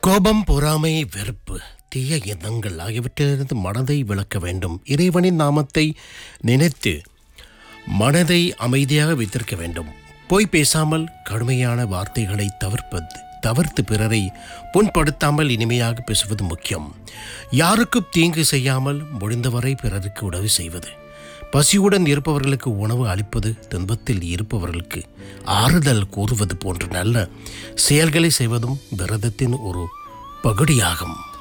கோபம் பொறாமை வெறுப்பு தீய எண்ணங்கள் ஆகியவற்றிலிருந்து மனதை விளக்க வேண்டும் இறைவனின் நாமத்தை நினைத்து மனதை அமைதியாக வைத்திருக்க வேண்டும் பொய் பேசாமல் கடுமையான வார்த்தைகளை தவிர்ப்பது தவிர்த்து பிறரை புண்படுத்தாமல் இனிமையாக பேசுவது முக்கியம் யாருக்கும் தீங்கு செய்யாமல் முடிந்தவரை பிறருக்கு உதவி செய்வது பசியுடன் இருப்பவர்களுக்கு உணவு அளிப்பது துன்பத்தில் இருப்பவர்களுக்கு ஆறுதல் கூறுவது போன்ற நல்ல செயல்களை செய்வதும் விரதத்தின் ஒரு பகுதியாகும்